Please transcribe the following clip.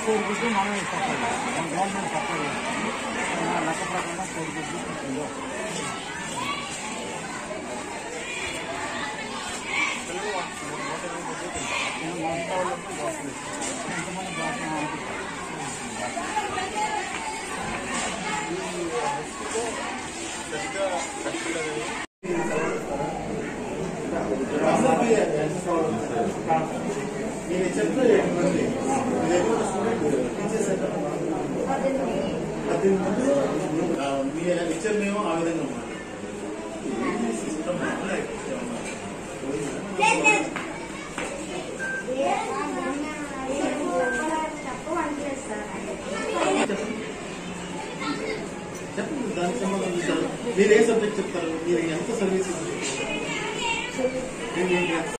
కోడి గుడ్డు మనమే సప్లై చేస్తాం మన గవర్నమెంట్ సప్లై చేస్తుంది మన లెక్క ప్రకారం కోడి గుడ్డు కిలో ఎంతమంది బాగా నేను చెప్తా ఏంటంటే మీ దగ్గర ఉన్న స్టూడెంట్ టీచర్స్ ఎంత పద్దెనిమిది మంది ఆ, మీ లెక్చర్ మేము ఆ విధంగా ఉన్నాం సిస్టమ్ చెప్పండి దానికి సంబంధించి మీరు ఏ సబ్జెక్ట్ చెప్తారు మీరు ఎంత సర్వీస్